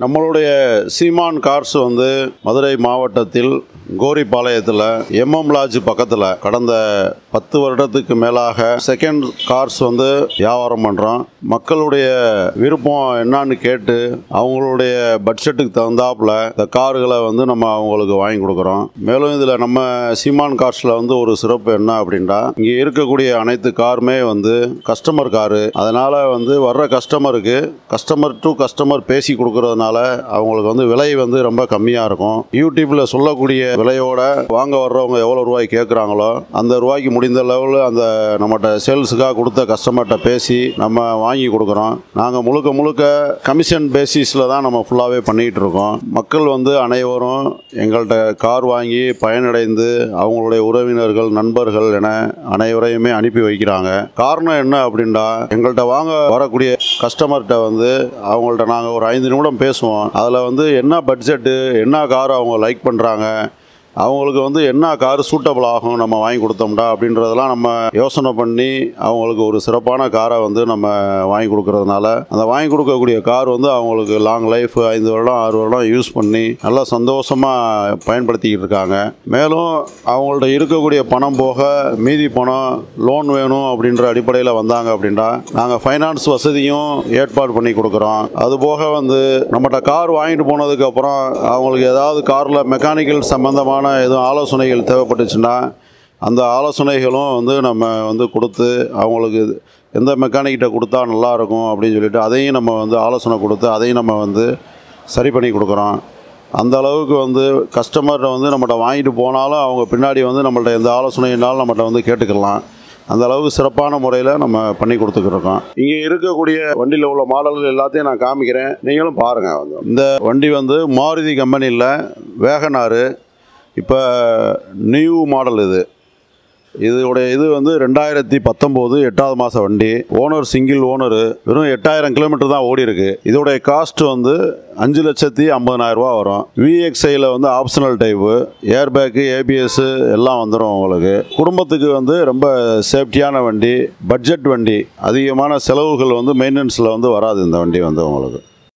நம்மளுடைய சீமான் கார்ஸ் வந்து மதுரை மாவட்டத்தில் கோரிப்பாளையத்தில் எம்எம் லாட்ஜ் பக்கத்தில் கடந்த பத்து வருடத்துக்கு மேலாக செகண்ட் கார்ஸ் வந்து வியாபாரம் பண்ணுறோம் மக்களுடைய விருப்பம் என்னன்னு கேட்டு அவங்களுடைய பட்ஜெட்டுக்கு தகுந்தாப்புல இந்த கார்களை வந்து நம்ம அவங்களுக்கு வாங்கி கொடுக்குறோம் மேலும் இதில் நம்ம சீமான் கார்ஸில் வந்து ஒரு சிறப்பு என்ன அப்படின்னா இங்கே இருக்கக்கூடிய அனைத்து காருமே வந்து கஸ்டமர் காரு அதனால் வந்து வர்ற கஸ்டமருக்கு கஸ்டமர் டு கஸ்டமர் பேசி கொடுக்கறதுனால அவங்களுக்கு வந்து விலை வந்து ரொம்ப கம்மியாக இருக்கும் யூடியூப்பில் சொல்லக்கூடிய விலையோட வாங்க வர்றவங்க எவ்வளோ ரூபாய் கேட்குறாங்களோ அந்த ரூபாய்க்கு முடிந்த லெவலில் அந்த நம்மகிட்ட சேல்ஸுக்காக கொடுத்த கஸ்டமர்கிட்ட பேசி நம்ம வாங்கி கொடுக்குறோம் நாங்கள் முழுக்க முழுக்க கமிஷன் பேசிஸில் தான் நம்ம ஃபுல்லாகவே பண்ணிகிட்டு இருக்கோம் மக்கள் வந்து அனைவரும் எங்கள்கிட்ட கார் வாங்கி பயனடைந்து அவங்களுடைய உறவினர்கள் நண்பர்கள் என அனைவரையுமே அனுப்பி வைக்கிறாங்க காரணம் என்ன அப்படின்னா எங்கள்கிட்ட வாங்க வரக்கூடிய கஸ்டமர்கிட்ட வந்து அவங்கள்ட்ட நாங்கள் ஒரு ஐந்து நிமிடம் பேசுவோம் அதில் வந்து என்ன பட்ஜெட்டு என்ன கார் அவங்க லைக் பண்ணுறாங்க அவங்களுக்கு வந்து என்ன கார் சூட்டபிள் ஆகும் நம்ம வாங்கி கொடுத்தோம்டா அப்படின்றதெல்லாம் நம்ம யோசனை பண்ணி அவங்களுக்கு ஒரு சிறப்பான காரை வந்து நம்ம வாங்கி கொடுக்கறதுனால அந்த வாங்கி கொடுக்கக்கூடிய கார் வந்து அவங்களுக்கு லாங் லைஃப் ஐந்து வருடம் ஆறு வருடம் யூஸ் பண்ணி நல்லா சந்தோஷமாக பயன்படுத்திக்கிட்டு இருக்காங்க மேலும் அவங்கள்ட்ட இருக்கக்கூடிய பணம் போக மீதி பணம் லோன் வேணும் அப்படின்ற அடிப்படையில் வந்தாங்க அப்படின்னா நாங்கள் ஃபைனான்ஸ் வசதியும் ஏற்பாடு பண்ணி கொடுக்குறோம் அது போக வந்து நம்மகிட்ட கார் வாங்கிட்டு போனதுக்கப்புறம் அவங்களுக்கு ஏதாவது காரில் மெக்கானிக்கல் சம்மந்தமான எதுவும் ஆலோசனைகள் தேவைப்பட்டுச்சுன்னா அந்த ஆலோசனைகளும் வந்து நம்ம வந்து கொடுத்து அவங்களுக்கு எந்த மெக்கானிக்கிட்ட கொடுத்தா நல்லாயிருக்கும் அப்படின்னு சொல்லிட்டு அதையும் நம்ம வந்து ஆலோசனை கொடுத்து அதையும் நம்ம வந்து சரி பண்ணி கொடுக்குறோம் அந்த அளவுக்கு வந்து கஸ்டமர்கிட்ட வந்து நம்மகிட்ட வாங்கிட்டு போனாலும் அவங்க பின்னாடி வந்து நம்மள்ட்ட எந்த ஆலோசனைனாலும் நம்மகிட்ட வந்து கேட்டுக்கலாம் அந்த அளவுக்கு சிறப்பான முறையில் நம்ம பண்ணி கொடுத்துக்கிருக்கோம் இங்கே இருக்கக்கூடிய வண்டியில் உள்ள மாடல்கள் எல்லாத்தையும் நான் காமிக்கிறேன் நீங்களும் பாருங்கள் வந்து இந்த வண்டி வந்து மாருதி கம்பெனியில் வேகனாரு இப்போ நியூ மாடல் இது இதோடைய இது வந்து ரெண்டாயிரத்தி பத்தொம்போது எட்டாவது மாதம் வண்டி ஓனர் சிங்கிள் ஓனரு வெறும் எட்டாயிரம் கிலோமீட்டர் தான் ஓடி இருக்கு இதோடைய காஸ்ட் வந்து அஞ்சு லட்சத்தி ஐம்பதனாயிரம் ரூபா வரும் விஎக்ஸ்ஐயில் வந்து optional type air bag ABS எல்லாம் வந்துடும் உங்களுக்கு குடும்பத்துக்கு வந்து ரொம்ப சேஃப்டியான வண்டி பட்ஜெட் வண்டி அதிகமான செலவுகள் வந்து மெயின்டெனன்ஸில் வந்து வராது இந்த வண்டி வந்து உங்களுக்கு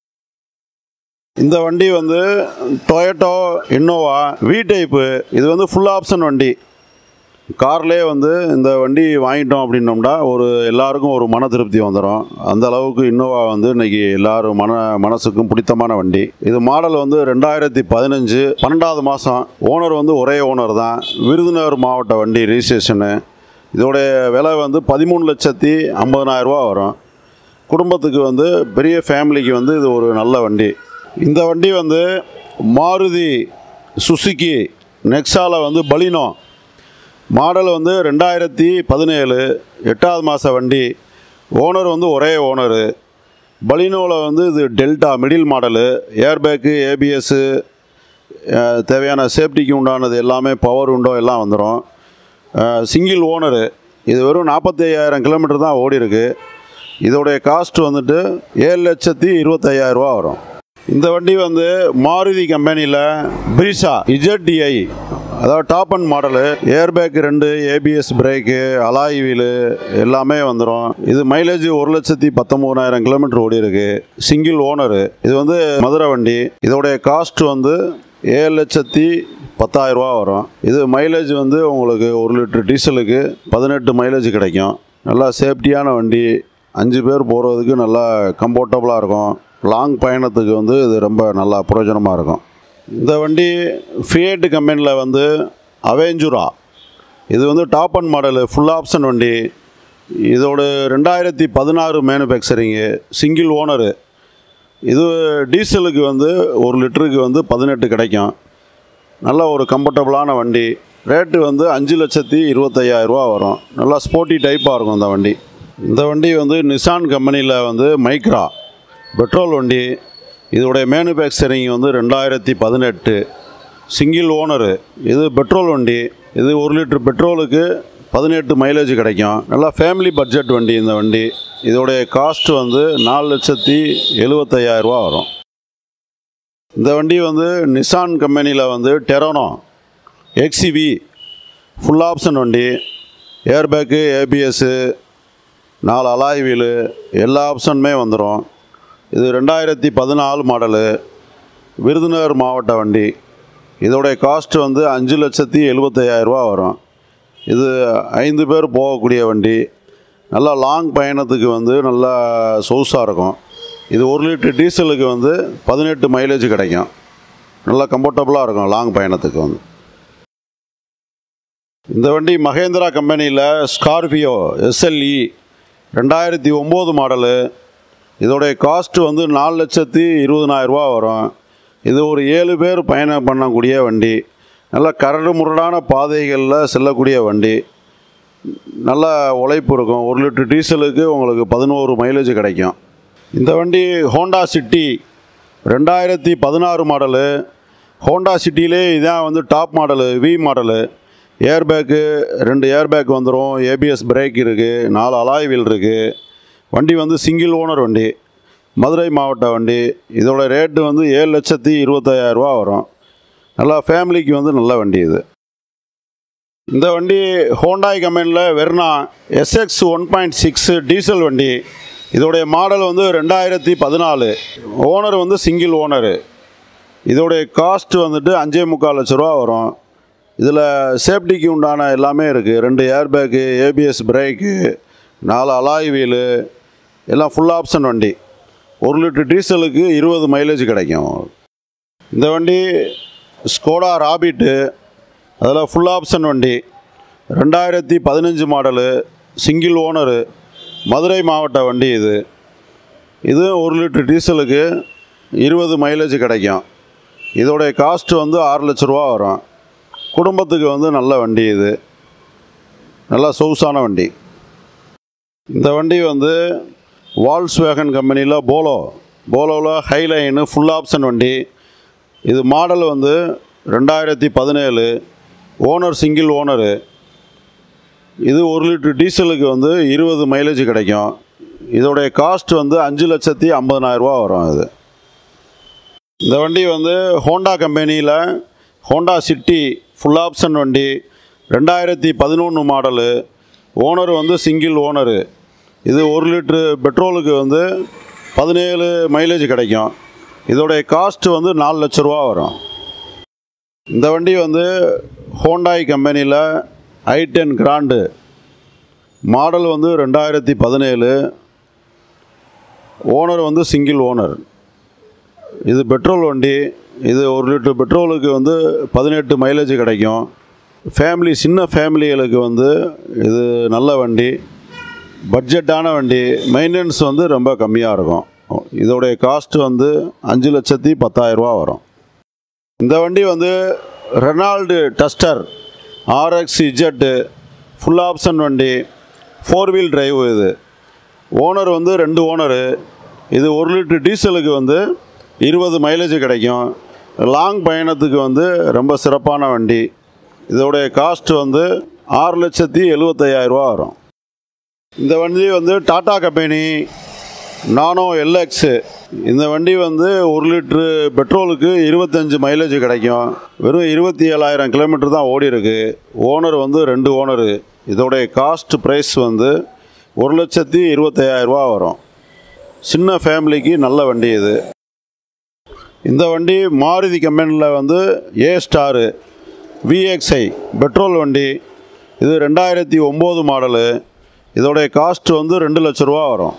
இந்த வண்டி வந்து டொயட்டோ இன்னோவா வி டைப்பு இது வந்து ஃபுல் ஆப்ஷன் வண்டி கார்லேயே வந்து இந்த வண்டி வாங்கிட்டோம் அப்படின்னோம்னா ஒரு எல்லாருக்கும் ஒரு மன திருப்தி வந்துடும் அந்த அளவுக்கு இன்னோவா வந்து இன்னைக்கு எல்லாரும் மன மனசுக்கும் பிடித்தமான வண்டி இது மாடல் வந்து ரெண்டாயிரத்தி பதினஞ்சு பன்னெண்டாவது மாதம் ஓனர் வந்து ஒரே ஓனர் தான் விருதுநகர் மாவட்ட வண்டி ரிஜிஸ்ட்ரேஷனு இதோடைய விலை வந்து பதிமூணு லட்சத்தி ஐம்பதனாயிரம் ரூபா வரும் குடும்பத்துக்கு வந்து பெரிய ஃபேமிலிக்கு வந்து இது ஒரு நல்ல வண்டி இந்த வண்டி வந்து மாருதி சுசுக்கி நெக்ஸால வந்து பலினோ மாடல் வந்து ரெண்டாயிரத்தி பதினேழு எட்டாவது மாத வண்டி ஓனர் வந்து ஒரே ஓனரு பலினோவில் வந்து இது Delta middle model airbag ABS தேவையான சேஃப்டிக்கு உண்டானது எல்லாமே பவர் உண்டோ எல்லாம் வந்துடும் சிங்கிள் ஓனரு இது வெறும் நாற்பத்தி ஐயாயிரம் கிலோமீட்டர் தான் ஓடி இருக்கு இதோடைய காஸ்ட் வந்துட்டு ஏழு லட்சத்தி இருபத்தையாயிரரூவா வரும் இந்த வண்டி வந்து மாருதி கம்பெனியில் பிரிசா இஜட்டிஐ அதாவது டாப் அண்ட் மாடலு ஏர்பேக் ரெண்டு ஏபிஎஸ் பிரேக்கு அலாய் வீலு எல்லாமே வந்துடும் இது மைலேஜ் ஒரு லட்சத்தி பத்தொம்போதாயிரம் கிலோமீட்டர் ஓடி இருக்கு சிங்கிள் ஓனரு இது வந்து மதுரை வண்டி இதோடைய காஸ்ட் வந்து ஏழு லட்சத்தி பத்தாயிரம் ரூபா வரும் இது மைலேஜ் வந்து உங்களுக்கு ஒரு லிட்டர் டீசலுக்கு பதினெட்டு மைலேஜ் கிடைக்கும் நல்லா சேஃப்டியான வண்டி அஞ்சு பேர் போகிறதுக்கு நல்லா கம்ஃபர்டபுளாக இருக்கும் லாங் பயணத்துக்கு வந்து இது ரொம்ப நல்லா பிரயோஜனமாக இருக்கும் இந்த வண்டி ஃபியேட் கம்பெனியில் வந்து அவெஞ்சுரா இது வந்து top end model full option வண்டி இதோட ரெண்டாயிரத்தி பதினாறு மேனுஃபேக்சரிங்கு சிங்கிள் ஓனரு இது டீசலுக்கு வந்து ஒரு லிட்டருக்கு வந்து பதினெட்டு கிடைக்கும் நல்ல ஒரு கம்ஃபர்டபுளான வண்டி ரேட்டு வந்து அஞ்சு லட்சத்தி இருபத்தையாயிரரூவா வரும் நல்லா ஸ்போர்ட்டி டைப்பாக இருக்கும் இந்த வண்டி இந்த வண்டி வந்து நிசான் கம்பெனியில் வந்து மைக்ரா பெட்ரோல் வண்டி இதோடைய மேனுஃபேக்சரிங் வந்து ரெண்டாயிரத்தி பதினெட்டு சிங்கிள் ஓனரு இது பெட்ரோல் வண்டி இது ஒரு லிட்டர் பெட்ரோலுக்கு பதினெட்டு மைலேஜ் கிடைக்கும் நல்லா ஃபேமிலி பட்ஜெட் வண்டி இந்த வண்டி இதோடைய காஸ்ட் வந்து நாலு லட்சத்தி எழுபத்தையாயிரரூவா வரும் இந்த வண்டி வந்து நிசான் கம்பெனியில் வந்து டெரோனோ எக்ஸிவி ஃபுல் ஆப்ஷன் வண்டி ஏர்பேக்கு ஏபிஎஸ்ஸு நாலு அலாய் வீலு எல்லா ஆப்ஷனுமே வந்துடும் இது ரெண்டாயிரத்தி பதினாலு மாடலு விருதுநகர் மாவட்ட வண்டி இதோடைய காஸ்ட் வந்து அஞ்சு லட்சத்தி எழுபத்தையாயிரரூபா வரும் இது ஐந்து பேர் போகக்கூடிய வண்டி நல்லா லாங் பயணத்துக்கு வந்து நல்லா சொகுசாக இருக்கும் இது ஒரு லிட்டர் டீசலுக்கு வந்து பதினெட்டு மைலேஜ் கிடைக்கும் நல்லா கம்ஃபர்டபுளாக இருக்கும் லாங் பயணத்துக்கு வந்து இந்த வண்டி மகேந்திரா கம்பெனியில் ஸ்கார்பியோ எஸ்எல்இ ரெண்டாயிரத்தி ஒம்பது மாடலு இதோடைய காஸ்ட் வந்து நாலு லட்சத்தி இருபதனாயிரரூபா வரும் இது ஒரு ஏழு பேர் பயணம் பண்ணக்கூடிய வண்டி நல்ல கரடு முரடான பாதைகளில் செல்லக்கூடிய வண்டி நல்ல உழைப்பு இருக்கும் ஒரு லிட்டர் டீசலுக்கு உங்களுக்கு பதினோரு மைலேஜ் கிடைக்கும் இந்த வண்டி ஹோண்டா சிட்டி ரெண்டாயிரத்தி பதினாறு மாடலு ஹோண்டா சிட்டிலே இதான் வந்து top model V model airbag ரெண்டு ஏர்பேக் வந்துடும் ஏபிஎஸ் பிரேக் இருக்குது நாலு அலாய் வீல் இருக்குது வண்டி வந்து சிங்கிள் ஓனர் வண்டி மதுரை மாவட்ட வண்டி இதோட ரேட்டு வந்து ஏழு லட்சத்தி இருபத்தாயிரரூவா வரும் நல்லா ஃபேமிலிக்கு வந்து நல்ல வண்டி இது இந்த வண்டி ஹோண்டாய் கம்பெனியில் Verna SX one point six diesel வண்டி இதோடைய மாடல் வந்து ரெண்டாயிரத்தி பதினாலு ஓனர் வந்து சிங்கிள் ஓனரு இதோடைய காஸ்ட் வந்துட்டு அஞ்சே முக்கால் லட்ச ரூபா வரும் இதில் சேஃப்டிக்கு உண்டான எல்லாமே இருக்குது ரெண்டு ஏர்பேக்கு ஏபிஎஸ் பிரேக்கு நாலு அலாய் வீலு எல்லாம் ஃபுல் ஆப்ஷன் வண்டி ஒரு லிட்டர் டீசலுக்கு இருபது மைலேஜ் கிடைக்கும் இந்த வண்டி ஸ்கோடா ராபிட்டு அதில் ஃபுல் ஆப்ஷன் வண்டி ரெண்டாயிரத்தி பதினஞ்சு மாடலு சிங்கிள் ஓனரு மதுரை மாவட்ட வண்டி இது இது ஒரு லிட்டர் டீசலுக்கு இருபது மைலேஜ் கிடைக்கும் இதோடைய காஸ்ட் வந்து ஆறு லட்ச ரூபா வரும் குடும்பத்துக்கு வந்து நல்ல வண்டி இது நல்லா சொகுசான வண்டி இந்த வண்டி வந்து வால்ஸ் வேகன் கம்பெனியில் போலோ போலோவில் ஹைலைனு ஃபுல் ஆப்ஷன் வண்டி இது மாடல் வந்து ரெண்டாயிரத்தி பதினேழு ஓனர் சிங்கிள் ஓனரு இது ஒரு லிட்டர் டீசலுக்கு வந்து இருபது மைலேஜ் கிடைக்கும் இதோடைய காஸ்ட் வந்து அஞ்சு லட்சத்தி ஐம்பதனாயிரரூபா வரும் இது இந்த வண்டி வந்து ஹோண்டா கம்பெனியில் ஹோண்டா சிட்டி ஃபுல் ஆப்ஷன் வண்டி ரெண்டாயிரத்தி பதினொன்று மாடலு ஓனர் வந்து சிங்கிள் ஓனரு இது ஒரு லிட்ரு பெட்ரோலுக்கு வந்து பதினேழு மைலேஜ் கிடைக்கும் இதோடைய காஸ்ட் வந்து நாலு லட்ச ரூபா வரும் இந்த வண்டி வந்து ஹோண்டாய் கம்பெனியில் ஐ டென் கிராண்டு மாடல் வந்து ரெண்டாயிரத்தி பதினேழு ஓனர் வந்து சிங்கிள் ஓனர் இது பெட்ரோல் வண்டி இது ஒரு லிட்டர் பெட்ரோலுக்கு வந்து பதினெட்டு மைலேஜ் கிடைக்கும் ஃபேமிலி சின்ன ஃபேமிலிகளுக்கு வந்து இது நல்ல வண்டி பட்ஜெட்டான வண்டி மெயின்டெனன்ஸ் வந்து ரொம்ப கம்மியாக இருக்கும் இதோடைய காஸ்ட் வந்து அஞ்சு லட்சத்தி பத்தாயிரரூபா வரும் இந்த வண்டி வந்து Renault Duster RX Z full option வண்டி ஃபோர் வீல் டிரைவ் இது ஓனர் வந்து ரெண்டு ஓனரு இது ஒரு லிட்டர் டீசலுக்கு வந்து இருபது மைலேஜ் கிடைக்கும் லாங் பயணத்துக்கு வந்து ரொம்ப சிறப்பான வண்டி இதோடைய காஸ்ட் வந்து ஆறு லட்சத்தி எழுபத்தையாயிரரூவா வரும் இந்த வண்டி வந்து டாடா கம்பெனி நானோ எல்எக்ஸு இந்த வண்டி வந்து ஒரு லிட்ரு பெட்ரோலுக்கு இருபத்தஞ்சி மைலேஜ் கிடைக்கும் வெறும் இருபத்தி ஏழாயிரம் கிலோமீட்டர் தான் ஓடி இருக்கு ஓனர் வந்து ரெண்டு ஓனரு இதோடைய காஸ்ட் ப்ரைஸ் வந்து ஒரு லட்சத்தி இருபத்தையாயிரரூவா வரும் சின்ன ஃபேமிலிக்கு நல்ல வண்டி இது இந்த வண்டி மாருதி கம்பெனியில் வந்து ஏ ஸ்டாரு விஎக்ஸ்ஐ பெட்ரோல் வண்டி இது ரெண்டாயிரத்தி ஒம்பது மாடலு இதோடைய காஸ்ட் வந்து ரெண்டு லட்ச ரூபா வரும்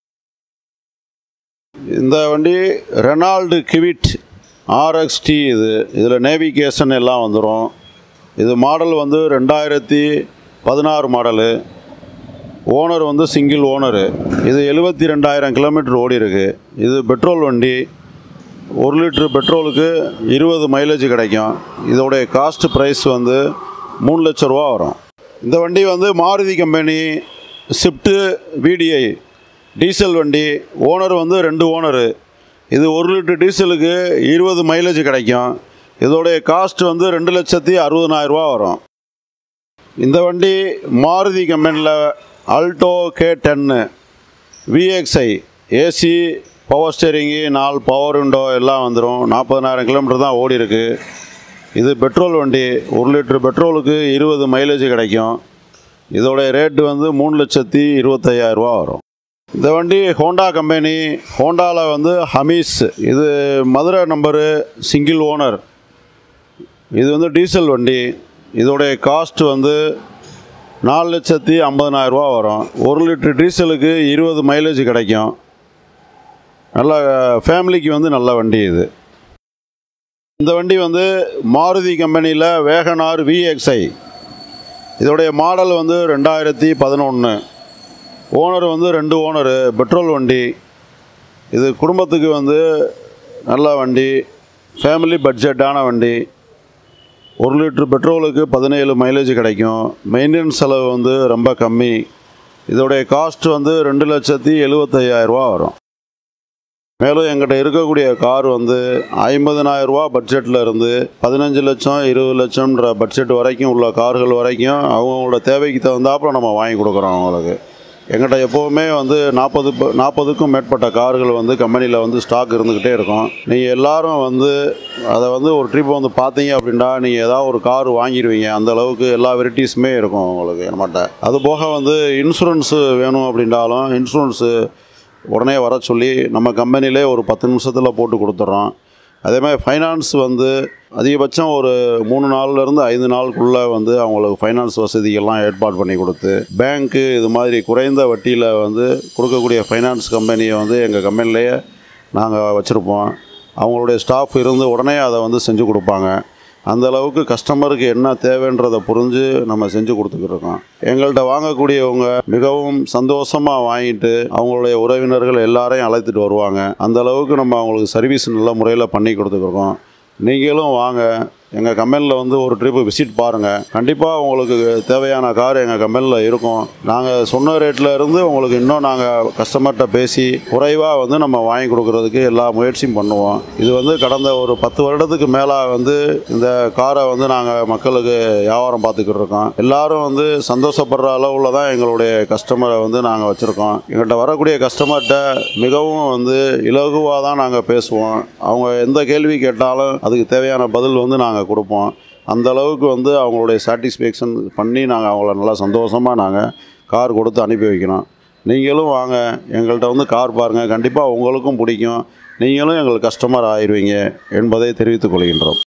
இந்த வண்டி ரெனால்டு கிவிட் ஆர்எக்ஸ்டி இது இதில் நேவிகேஷன் எல்லாம் வந்துடும் இது மாடல் வந்து ரெண்டாயிரத்தி பதினாறு மாடலு ஓனர் வந்து சிங்கிள் ஓனரு இது எழுபத்தி ரெண்டாயிரம் கிலோமீட்டர் ஓடி இருக்கு இது பெட்ரோல் வண்டி ஒரு லிட்ரு பெட்ரோலுக்கு இருபது மைலேஜ் கிடைக்கும் இதோடைய காஸ்ட் ப்ரைஸ் வந்து மூணு லட்ச ரூபா வரும் இந்த வண்டி வந்து Maruti company Swift VDI diesel வண்டி ஓனர் வந்து ரெண்டு ஓனரு இது ஒரு லிட்டர் டீசலுக்கு இருபது மைலேஜ் கிடைக்கும் இதோடைய காஸ்ட் வந்து ரெண்டு லட்சத்தி அறுபதனாயிரரூவா வரும் இந்த வண்டி மாருதி கம்பெனியில் Alto K ten VXI AC power steering நாலு பவர் விண்டோ எல்லாம் வந்துடும் நாற்பதனாயிரம் கிலோமீட்டர் தான் ஓடி இருக்கு இது பெட்ரோல் வண்டி ஒரு லிட்டர் பெட்ரோலுக்கு இருபது மைலேஜ் கிடைக்கும் இதோடைய ரேட்டு வந்து மூணு லட்சத்தி இருபத்தையாயிரரூவா வரும் இந்த வண்டி ஹோண்டா கம்பெனி ஹோண்டாவில் வந்து ஹமீஸ் இது மதுரை நம்பரு சிங்கிள் ஓனர் இது வந்து டீசல் வண்டி இதோடைய காஸ்ட் வந்து நாலு லட்சத்தி ஐம்பதனாயிரரூவா வரும் ஒரு லிட்டர் டீசலுக்கு இருபது மைலேஜ் கிடைக்கும் நல்ல ஃபேமிலிக்கு வந்து நல்ல வண்டி இது இந்த வண்டி வந்து மாருதி கம்பெனியில் வேகனார் விஎக்ஸ்ஐ இதோடைய மாடல் வந்து ரெண்டாயிரத்தி பதினொன்று ஓனர் வந்து ரெண்டு ஓனரு பெட்ரோல் வண்டி இது குடும்பத்துக்கு வந்து நல்ல வண்டி ஃபேமிலி பட்ஜெட்டான வண்டி ஒரு லிட்டர் பெட்ரோலுக்கு பதினேழு மைலேஜ் கிடைக்கும் மெயின்டெனன்ஸ் செலவு வந்து ரொம்ப கம்மி இதோடைய காஸ்ட் வந்து ரெண்டு லட்சத்தி எழுபத்தையாயிரரூவா வரும் மேலும் எங்கிட்ட இருக்கக்கூடிய கார் வந்து ஐம்பதனாயிரரூவா பட்ஜெட்டில் இருந்து பதினஞ்சு லட்சம் இருபது லட்சம்ன்ற பட்ஜெட் வரைக்கும் உள்ள கார்கள் வரைக்கும் அவங்களோட தேவைக்கு தகுந்தாப்புல நம்ம வாங்கி கொடுக்குறோம் அவங்களுக்கு எங்கிட்ட எப்போவுமே வந்து நாற்பது நாற்பதுக்கும் மேற்பட்ட கார்கள் வந்து கம்பெனியில் வந்து ஸ்டாக் இருந்துக்கிட்டே இருக்கும் நீங்கள் எல்லாரும் வந்து அதை வந்து ஒரு ட்ரிப் வந்து பார்த்தீங்க அப்படின்னா நீங்கள் ஏதாவது ஒரு கார் வாங்கிடுவீங்க அந்த அளவுக்கு எல்லா வெரைட்டிஸுமே இருக்கும் உங்களுக்கு நம்மகிட்ட அது போக வந்து இன்சூரன்ஸு வேணும் அப்படின்றாலும் இன்சூரன்ஸு உடனே வர சொல்லி நம்ம கம்பெனிலே ஒரு பத்து நிமிஷத்தில் போட்டு கொடுத்துட்றோம் அதே மாதிரி ஃபைனான்ஸ் வந்து அதிகபட்சம் ஒரு மூணு நாள்லேருந்து ஐந்து நாளுக்குள்ளே வந்து அவங்களுக்கு ஃபைனான்ஸ் வசதிகள்லாம் ஏற்பாடு பண்ணி கொடுத்து பேங்க்கு இது மாதிரி குறைந்த வட்டியில் வந்து கொடுக்கக்கூடிய ஃபைனான்ஸ் கம்பெனியை வந்து எங்கள் கம்பெனிலேயே நாங்கள் வச்சுருப்போம் அவங்களுடைய ஸ்டாஃப் இருந்து உடனே அதை வந்து செஞ்சு கொடுப்பாங்க அந்த அளவுக்கு கஸ்டமருக்கு என்ன தேவைன்றதை புரிஞ்சு நம்ம செஞ்சு கொடுத்துக்கிட்டு இருக்கோம் எங்கள்கிட்ட வாங்கக்கூடியவங்க மிகவும் சந்தோஷமாக வாங்கிட்டு அவங்களுடைய உறவினர்கள் எல்லாரையும் அழைத்துட்டு வருவாங்க அந்த அளவுக்கு நம்ம அவங்களுக்கு சர்வீஸ் நல்ல முறையில் பண்ணி கொடுத்துருக்கோம் நீங்களும் வாங்க எங்கள் கம்பெனியில் வந்து ஒரு ட்ரிப்பு விசிட் பாருங்கள் கண்டிப்பாக உங்களுக்கு தேவையான கார் எங்கள் கம்பெனியில் இருக்கும் நாங்கள் சொன்ன ரேட்டில் இருந்து உங்களுக்கு இன்னும் நாங்கள் கஸ்டமர்கிட்ட பேசி குறைவாக வந்து நம்ம வாங்கி கொடுக்கறதுக்கு எல்லா முயற்சியும் பண்ணுவோம் இது வந்து கடந்த ஒரு பத்து வருடத்துக்கு மேலே வந்து இந்த காரை வந்து நாங்கள் மக்களுக்கு வியாபாரம் பார்த்துக்கிட்டு இருக்கோம் எல்லாரும் வந்து சந்தோஷப்படுற அளவில் தான் எங்களுடைய கஸ்டமரை வந்து நாங்கள் வச்சுருக்கோம் எங்கள்கிட்ட வரக்கூடிய கஸ்டமர்கிட்ட மிகவும் வந்து இலகுவாக தான் நாங்கள் பேசுவோம் அவங்க எந்த கேள்வி கேட்டாலும் அதுக்கு தேவையான பதில் வந்து நாங்கள் கொடுப்போம் அந்த அளவுக்கு வந்து அவங்களுடைய சாட்டிஸ்ஃபேக்ஷன் பண்ணி நாங்கள் அவங்கள நல்லா சந்தோஷமாக நாங்கள் கார் கொடுத்து அனுப்பி வைக்கிறோம் நீங்களும் வாங்க எங்கள்கிட்ட வந்து கார் பாருங்கள் கண்டிப்பாக உங்களுக்கும் பிடிக்கும் நீங்களும் எங்களுக்கு கஸ்டமர் ஆயிடுவீங்க என்பதை தெரிவித்துக் கொள்கின்றோம்